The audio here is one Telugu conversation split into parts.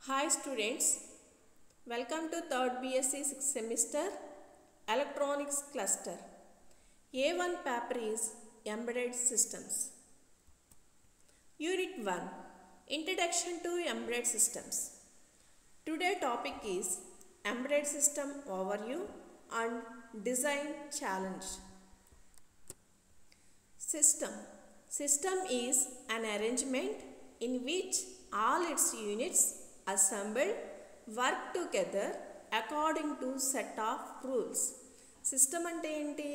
Hi students, welcome to 3rd BSc 6th semester Electronics Cluster. A1 paper is Embedded Systems. Unit 1 Introduction to Embedded Systems. Today topic is Embedded System Overview and Design Challenge. System System is an arrangement in which all its units assembled work together according to set of rules. System అంటే ఏంటి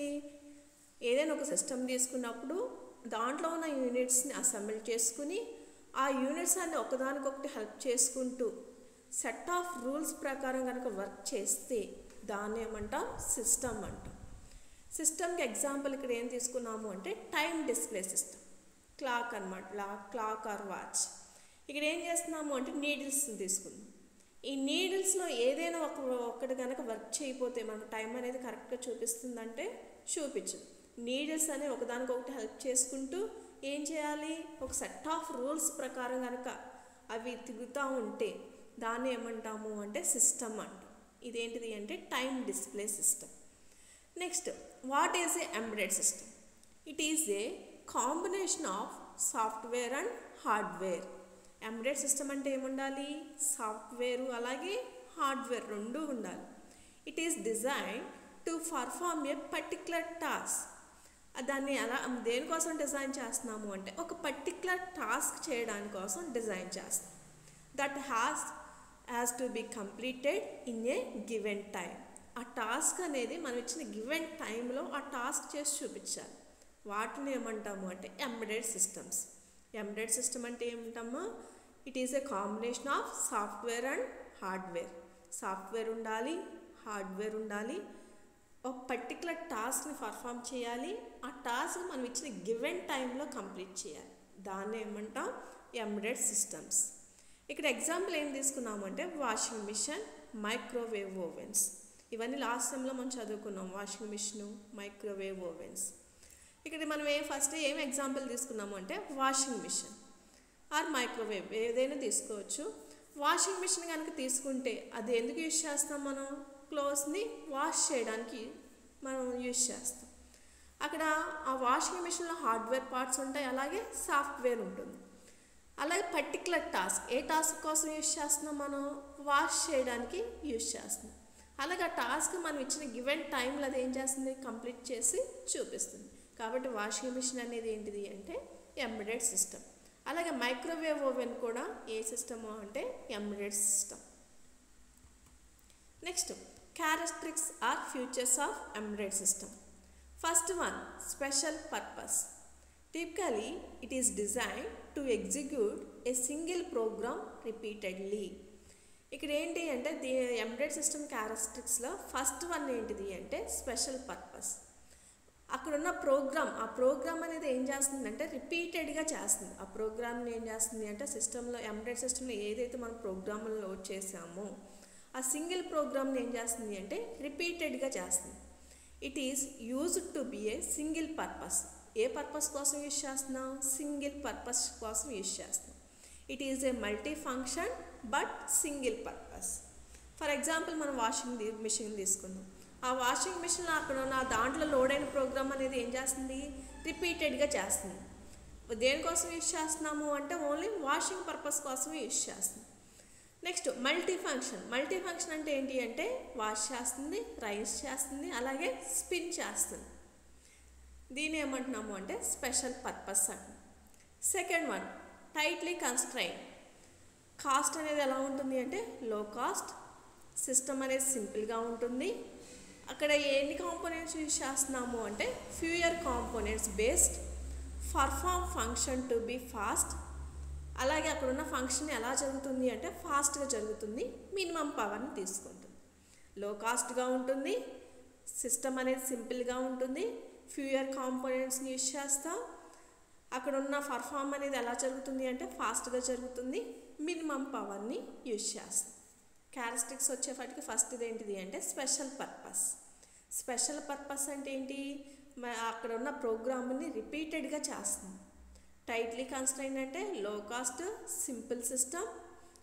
ఏదైనా ఒక సిస్టమ్ తీసుకున్నప్పుడు దాంట్లో ఉన్న యూనిట్స్ని అసెంబ్ల్ చేసుకుని ఆ యూనిట్స్ అన్ని ఒకదానికొకటి హెల్ప్ చేసుకుంటూ సెట్ ఆఫ్ రూల్స్ ప్రకారం కనుక వర్క్ చేస్తే దాన్ని ఏమంటాం సిస్టమ్ అంటాం సిస్టమ్కి ఎగ్జాంపుల్ ఇక్కడ ఏం తీసుకున్నాము అంటే టైం డిస్ప్లే సిస్టమ్ క్లాక్ అనమాట లా క్లాక్ ఆర్ వాచ్ ఇక్కడ ఏం చేస్తున్నాము అంటే నీడిల్స్ తీసుకుందాం ఈ నీడిల్స్లో ఏదైనా ఒక ఒక్కటి కనుక వర్క్ చేయకపోతే మనకు టైం అనేది కరెక్ట్గా చూపిస్తుందంటే చూపించదు నీడిల్స్ అనేవి ఒకదానికొకటి హెల్ప్ చేసుకుంటూ ఏం చేయాలి ఒక సెట్ ఆఫ్ రూల్స్ ప్రకారం కనుక అవి తిరుగుతూ ఉంటే దాన్ని ఏమంటాము అంటే సిస్టమ్ అంటాం ఇదేంటిది అంటే time display system next what is a embedded system it is a combination of software and hardware embedded system అంటే ఏముండాలి సాఫ్ట్వేరు అలాగే హార్డ్వేర్ రెండు ఉండాలి it is design to perform a particular task దాన్ని ఎలా దేనికోసం డిజైన్ చేస్తున్నాము అంటే ఒక పర్టిక్యులర్ టాస్క్ చేయడానికి కోసం డిజైన్ చేస్తాం that has has to be completed in a given time ఆ టాస్క్ అనేది మనం ఇచ్చిన గివెన్ టైంలో ఆ టాస్క్ చేసి చూపించాలి వాటిని ఏమంటాము అంటే ఎంబెడెడ్ సిస్టమ్స్ ఎంబెడెడ్ సిస్టమ్ అంటే ఏమంటామో it is a combination of software and hardware software ఉండాలి హార్డ్వేర్ ఉండాలి ఒక పర్టికులర్ టాస్క్ని పర్ఫామ్ చేయాలి ఆ టాస్క్ మనం ఇచ్చిన గివెన్ టైంలో కంప్లీట్ చేయాలి దాన్ని ఏమంటాం ఎంబెడెడ్ సిస్టమ్స్ ఇక్కడ ఎగ్జాంపుల్ ఏం తీసుకున్నాము అంటే వాషింగ్ మిషన్ మైక్రోవేవ్ ఓవెన్స్ ఇవన్నీ లాస్ట్ టైంలో మనం చదువుకున్నాం వాషింగ్ మిషను మైక్రోవేవ్ ఓవెన్స్ ఇక్కడ మనం ఏ ఫస్ట్ ఏం ఎగ్జాంపుల్ తీసుకున్నాము అంటే వాషింగ్ మిషన్ ఆర్ మైక్రోవేవ్ ఏదైనా తీసుకోవచ్చు వాషింగ్ మిషన్ కనుక తీసుకుంటే అది ఎందుకు యూజ్ చేస్తాం మనం క్లోత్స్ని వాష్ చేయడానికి మనం యూజ్ చేస్తాం అక్కడ ఆ వాషింగ్ మిషన్లో హార్డ్వేర్ పార్ట్స్ ఉంటాయి అలాగే సాఫ్ట్వేర్ ఉంటుంది అలాగే పర్టికులర్ టాస్క్ ఏ టాస్క్ కోసం యూజ్ చేస్తున్నాం మనం వాష్ చేయడానికి యూజ్ చేస్తున్నాం అలాగే ఆ టాస్క్ మనం ఇచ్చిన గివెన్ టైంలో అది ఏం చేస్తుంది కంప్లీట్ చేసి చూపిస్తుంది కాబట్టి వాషింగ్ మిషన్ అనేది ఏంటిది అంటే ఎంబెడెడ్ సిస్టమ్ అలాగే మైక్రోవేవ్ ఓవెన్ కూడా ఏ సిస్టమ్ అంటే embedded system next characteristics or features of embedded system first one special purpose typically it is design to execute a single program repeatedly ఇక్కడ ఏంటి అంటే ది ఎంబెడెడ్ సిస్టమ్ క్యారెక్టరిక్స్లో ఫస్ట్ వన్ ఏంటిది అంటే స్పెషల్ పర్పస్ అక్కడ ఉన్న ప్రోగ్రామ్ ఆ ప్రోగ్రామ్ అనేది ఏం చేస్తుంది అంటే రిపీటెడ్గా చేస్తుంది ఆ ప్రోగ్రామ్ని ఏం చేస్తుంది అంటే సిస్టంలో ఎంబెడెడ్ సిస్టంలో ఏదైతే మనం ప్రోగ్రామ్లో లోడ్ చేసామో ఆ సింగిల్ ప్రోగ్రామ్ని ఏం చేస్తుంది అంటే రిపీటెడ్గా చేస్తుంది it is used to be a single purpose ఏ పర్పస్ కోసం యూజ్ చేస్తున్నాం సింగిల్ పర్పస్ కోసం యూజ్ చేస్తున్నాం it is a multi function but single purpose for example మనం వాషింగ్ మిషన్ తీసుకుందాం ఆ వాషింగ్ మిషన్లో అక్కడ ఉన్న దాంట్లో లోడ్ అయిన ప్రోగ్రామ్ అనేది ఏం చేస్తుంది రిపీటెడ్గా చేస్తుంది దేనికోసం యూజ్ చేస్తున్నాము అంటే ఓన్లీ వాషింగ్ పర్పస్ కోసం యూజ్ చేస్తుంది next multi function multi function అంటే ఏంటి అంటే వాష్ చేస్తుంది రైస్ చేస్తుంది అలాగే స్పిన్ చేస్తుంది దీని ఏమంటున్నాము అంటే స్పెషల్ పర్పస్ అంట second one tightly constrain cost అనేది ఎలా ఉంటుంది అంటే లో కాస్ట్ సిస్టమ్ అనేది సింపుల్గా ఉంటుంది అక్కడ ఎన్ని కాంపోనెంట్స్ యూజ్ చేస్తున్నాము అంటే fewer components based perform function to be fast అలాగే అక్కడ ఉన్న ఫంక్షన్ ఎలా జరుగుతుంది అంటే ఫాస్ట్గా జరుగుతుంది మినిమం పవర్ని తీసుకుంటుంది లో కాస్ట్గా ఉంటుంది సిస్టమ్ అనేది సింపుల్గా ఉంటుంది ఫ్యూయర్ కాంపోనెంట్స్ని యూజ్ చేస్తాం అక్కడ ఉన్న పర్ఫామ్ అనేది ఎలా జరుగుతుంది అంటే ఫాస్ట్గా జరుగుతుంది మినిమం పవర్ని యూజ్ చేస్తాం క్యారెక్టరిక్స్ వచ్చేపాటికి ఫస్ట్ ఏంటిది అంటే స్పెషల్ పర్పస్ స్పెషల్ పర్పస్ అంటే ఏంటి అక్కడ ఉన్న ప్రోగ్రామ్ని రిపీటెడ్గా చేస్తుంది టైట్లీ కన్స్ట్రైన్ అంటే లో కాస్ట్ సింపుల్ సిస్టమ్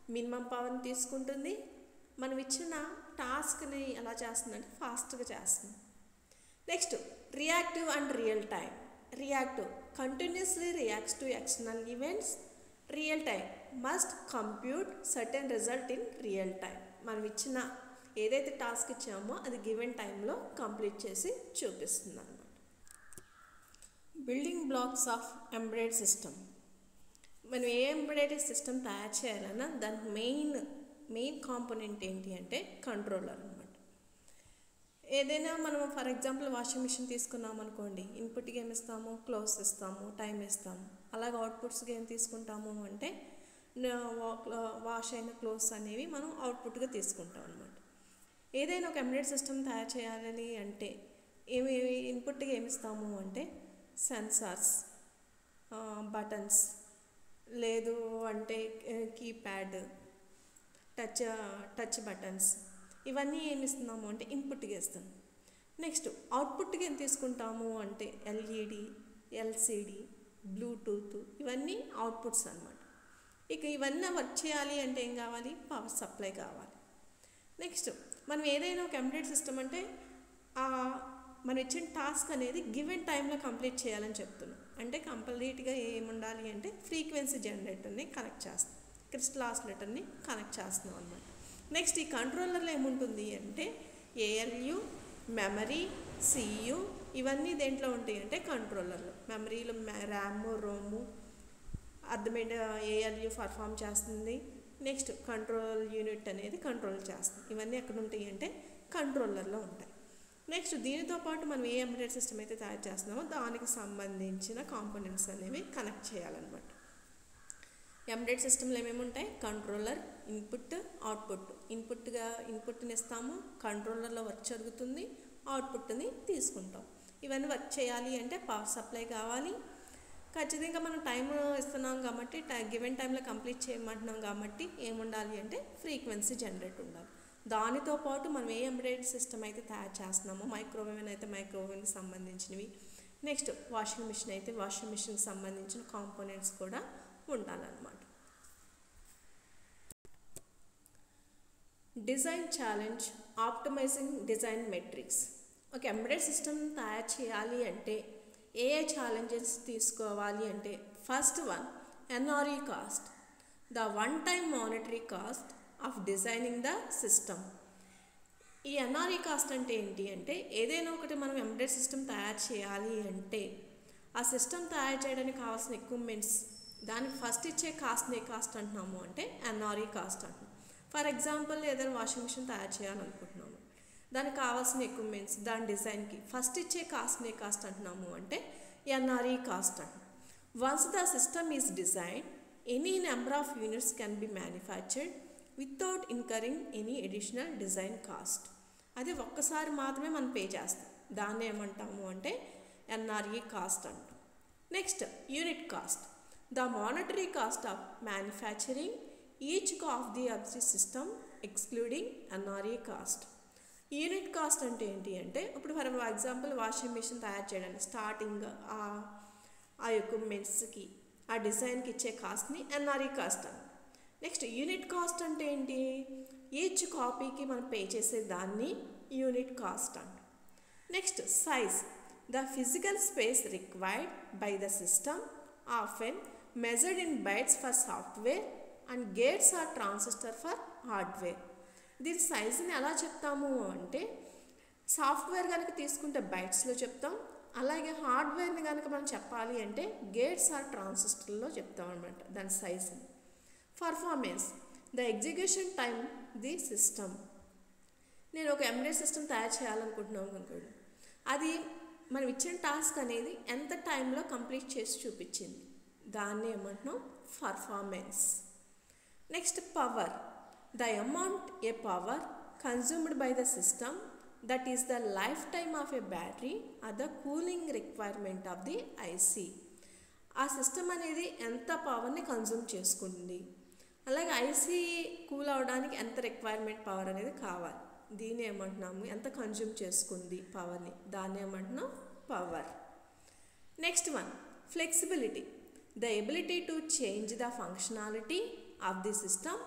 మినిమం పవర్ని తీసుకుంటుంది మనం ఇచ్చిన టాస్క్ని ఎలా చేస్తుందంటే ఫాస్ట్గా చేస్తుంది next reactive and real time reactive continuously reacts to external events real time must compute certain result in real time మనం ఇచ్చిన ఏదైతే టాస్క్ ఇచ్చామో అది గివెన్ టైంలో కంప్లీట్ చేసి చూపిస్తుంది అనమాట building blocks of embedded system మనం ఏ ఎంబ్రాయిడరీ సిస్టమ్ తయారు చేయాలన్నా దానికి మెయిన్ మెయిన్ కాంపోనెంట్ ఏంటి అంటే కంట్రోలర్ అనమాట ఏదైనా మనం ఫర్ ఎగ్జాంపుల్ వాషింగ్ మిషన్ తీసుకున్నాం అనుకోండి ఇన్పుట్కి ఏమి ఇస్తాము క్లోజ్ ఇస్తాము టైం ఇస్తాము అలాగే అవుట్పుట్స్కి ఏం తీసుకుంటాము అంటే వాష్ అయిన క్లోత్స్ అనేవి మనం అవుట్పుట్గా తీసుకుంటాం అనమాట ఏదైనా ఒక ఎంబ్రాయిడ్ సిస్టమ్ తయారు చేయాలని అంటే ఏమి ఇన్పుట్గా ఏమి ఇస్తాము అంటే సెన్సార్స్ బటన్స్ లేదు అంటే కీప్యాడ్ టచ్ టచ్ బటన్స్ ఇవన్నీ ఏమి ఇస్తున్నాము అంటే ఇన్పుట్గా ఇస్తాం నెక్స్ట్ అవుట్పుట్గా ఏం తీసుకుంటాము అంటే ఎల్ఈడి ఎల్సిడి బ్లూటూత్ ఇవన్నీ అవుట్పుట్స్ అనమాట ఇక ఇవన్నీ వర్క్ చేయాలి అంటే ఏం కావాలి పవర్ సప్లై కావాలి నెక్స్ట్ మనం ఏదైనా ఒక ఎంబ్రాయిడ్ సిస్టమ్ అంటే మనం ఇచ్చిన టాస్క్ అనేది గివెన్ టైంలో కంప్లీట్ చేయాలని చెప్తున్నాం అంటే కంప్లీట్గా ఏముండాలి అంటే ఫ్రీక్వెన్సీ జనరేటర్ని కనెక్ట్ చేస్తాం క్రిస్టల్ ఆసిలేటర్ని కనెక్ట్ చేస్తున్నాం అనమాట నెక్స్ట్ ఈ కంట్రోలర్లో ఏముంటుంది అంటే ఏఎల్యు మెమరీ సియు ఇవన్నీ దేంట్లో ఉంటాయి అంటే కంట్రోలర్లో మెమరీలో ర్యామ్ రోము అర్థమైన ఏఎల్యు పర్ఫామ్ చేస్తుంది నెక్స్ట్ కంట్రోల్ యూనిట్ అనేది కంట్రోల్ చేస్తుంది ఇవన్నీ ఎక్కడ ఉంటాయి అంటే కంట్రోలర్లో ఉంటాయి నెక్స్ట్ దీనితో పాటు మనం ఏ ఎంబ్రాయిడ్ సిస్టమ్ అయితే తయారు చేస్తున్నామో దానికి సంబంధించిన కాంపోనెంట్స్ అనేవి కనెక్ట్ చేయాలన్నమాట ఎంబ్రాయిడ్ సిస్టంలో ఏమేమి ఉంటాయి కంట్రోలర్ ఇన్పుట్ అవుట్పుట్ ఇన్పుట్గా ఇన్పుట్ని ఇస్తాము కంట్రోలర్లో వర్క్ జరుగుతుంది అవుట్పుట్ని తీసుకుంటాం ఇవన్నీ వర్క్ చేయాలి అంటే పవర్ సప్లై కావాలి ఖచ్చితంగా మనం టైం ఇస్తున్నాం కాబట్టి టై గివెన్ టైంలో కంప్లీట్ చేయమంటున్నాం కాబట్టి ఏముండాలి అంటే ఫ్రీక్వెన్సీ జనరేట్ ఉండాలి దానితో పాటు మనం ఏ ఎంబ్రాయిడరీ సిస్టమ్ అయితే తయారు చేస్తున్నామో మైక్రోవేవ్ అయితే మైక్రోవేవ్కి సంబంధించినవి నెక్స్ట్ వాషింగ్ మిషన్ అయితే వాషింగ్ మిషన్కి సంబంధించిన కాంపోనెంట్స్ కూడా ఉండాలన్నమాట design challenge optimising design metrics ఒక ఎంబ్రాయిడ్ సిస్టమ్ తయారు చేయాలి అంటే ఏ ఏ ఛాలెంజెస్ తీసుకోవాలి అంటే first one NRE cost the one time monetary cost of designing the system ఈ ఎన్ఆర్ఈ కాస్ట్ అంటే ఏంటి అంటే ఏదైనా ఒకటి మనం ఎంబ్రాయిడ్ సిస్టమ్ తయారు చేయాలి అంటే ఆ సిస్టమ్ తయారు చేయడానికి కావాల్సిన ఎక్విప్మెంట్స్ దానికి ఫస్ట్ ఇచ్చే కాస్ట్ని ఏ కాస్ట్ అంటున్నాము అంటే ఎన్ఆర్ఈ కాస్ట్ అంటున్నాం ఫర్ ఎగ్జాంపుల్ ఏదైనా వాషింగ్ మిషన్ తయారు చేయాలనుకుంటున్నాము దానికి కావాల్సిన ఎక్విప్మెంట్స్ దాని డిజైన్కి ఫస్ట్ ఇచ్చే కాస్ట్ని ఏ కాస్ట్ అంటున్నాము అంటే ఎన్ఆర్ఈ కాస్ట్ అంటున్నాం once the system is design any number of units can be manufactured without incurring any additional design cost అది ఒక్కసారి మాత్రమే మనం పే చేస్తాం దాన్ని ఏమంటాము అంటే ఎన్ఆర్ఈ కాస్ట్ అంటాం next unit cost the monetary cost of manufacturing each of the of the system excluding NRE cost unit cost అంటే ఏంటి అంటే ఇప్పుడు ఫర్ ఎగ్జాంపుల్ వాషింగ్ మిషన్ తయారు చేయడానికి స్టార్టింగ్ ఆ ఎక్విప్మెంట్స్కి ఆ డిజైన్కి ఇచ్చే కాస్ట్ని ఎన్ఆర్ఈ కాస్ట్ అని నెక్స్ట్ యూనిట్ కాస్ట్ అంటే ఏంటి ఈచ్ కాపీకి మనం పే చేసే దాన్ని యూనిట్ కాస్ట్ అంట next size the physical space required by the system often measured in bytes for software and gates or transistor for hardware దీని సైజుని ఎలా చెప్తాము అంటే సాఫ్ట్వేర్ కనుక తీసుకుంటే బైట్స్లో చెప్తాం అలాగే హార్డ్వేర్ని కనుక మనం చెప్పాలి అంటే గేట్స్ ఆర్ ట్రాన్సిస్టర్లో చెప్తాం అనమాట దాని సైజుని performance the execution time the system నేను ఒక ఎంబ్రాయిడ్ సిస్టమ్ తయారు చేయాలనుకుంటున్నాను అనుకోండి అది మనం ఇచ్చిన టాస్క్ అనేది ఎంత టైంలో కంప్లీట్ చేసి చూపించింది దాన్ని ఏమంటున్నాం performance next power the amount a power consumed by the system that is the lifetime of a battery or the cooling requirement of the IC ఆ సిస్టమ్ అనేది ఎంత పవర్ని కన్జ్యూమ్ చేసుకుంటుంది అలాగే ఐసీ కూల్ అవడానికి ఎంత రిక్వైర్మెంట్ పవర్ అనేది కావాలి దీన్ని ఏమంటున్నాము ఎంత కన్జ్యూమ్ చేసుకుంది పవర్ని దాన్ని ఏమంటున్నాం power next one flexibility the ability to change the functionality of the system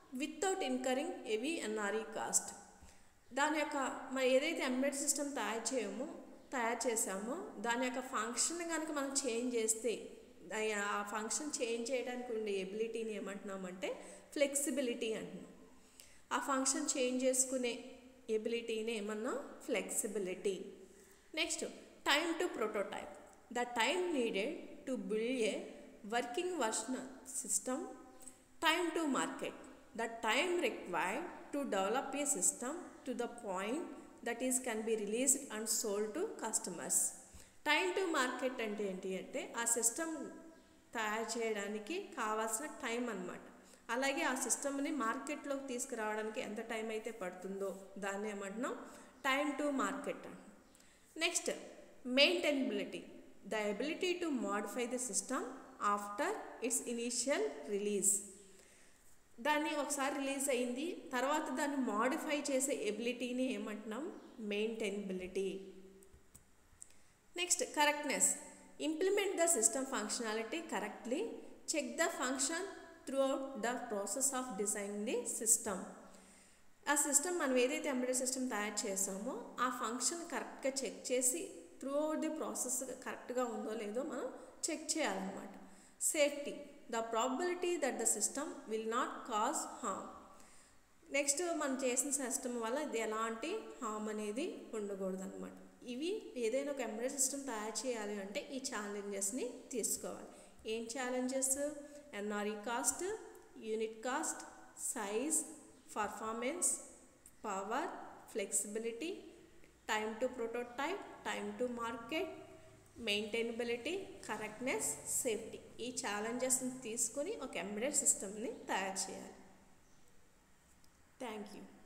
without incurring heavy NRE cost దాని యొక్క మనం ఏదైతే ఎంబెడ్ సిస్టమ్ తయారు చేయమో తయారు చేసామో దాని యొక్క ఫంక్షన్ కనుక మనం చేంజ్ చేస్తే ఆ ఫంక్షన్ చేంజ్ చేయడానికి ఉండే ఎబిలిటీని ఏమంటున్నామంటే ఫ్లెక్సిబిలిటీ అంటున్నాం ఆ ఫంక్షన్ చేంజ్ చేసుకునే ఎబిలిటీని ఏమన్నా flexibility next time to prototype the time needed to build a working version system time to market the time required to develop a system to the point that is can be released and sold to customers time to market అంటే ఏంటి అంటే ఆ సిస్టమ్ తయారు చేయడానికి కావాల్సిన టైం అన్నమాట అలాగే ఆ సిస్టమ్ని మార్కెట్లోకి తీసుకురావడానికి ఎంత టైం అయితే పడుతుందో దాన్ని ఏమంటున్నాం time to market next maintainability the ability to modify the system after its initial release దాన్ని ఒకసారి రిలీజ్ అయింది తర్వాత దాన్ని మాడిఫై చేసే ఎబిలిటీని ఏమంటున్నాం maintainability next correctness implement the system functionality correctly check the function throughout the process of design the system ఆ సిస్టమ్ మనం ఏదైతే ఎంబ్రాయిడరీ సిస్టమ్ తయారు చేసామో ఆ ఫంక్షన్ కరెక్ట్గా చెక్ చేసి త్రూ అవుట్ ది ప్రాసెస్ కరెక్ట్గా ఉందో లేదో మనం చెక్ చేయాలన్నమాట safety the probability that the system will not cause harm next మనం చేసిన సిస్టమ్ వల్ల ఇది ఎలాంటి హామ్ అనేది ఉండకూడదు అనమాట ఇవి ఏదైనా ఒక ఎంబ్రాయిడరీ సిస్టమ్ తయారు చేయాలి అంటే ఈ ఛాలెంజెస్ని తీసుకోవాలి ఏం challenges NRE cost unit cost size performance power flexibility time to prototype time to market maintainability correctness safety ఈ ఛాలెంజెస్ని తీసుకొని ఒక ఎంబ్రాయిడరీ సిస్టమ్ని తయారు చేయాలి థ్యాంక్ యూ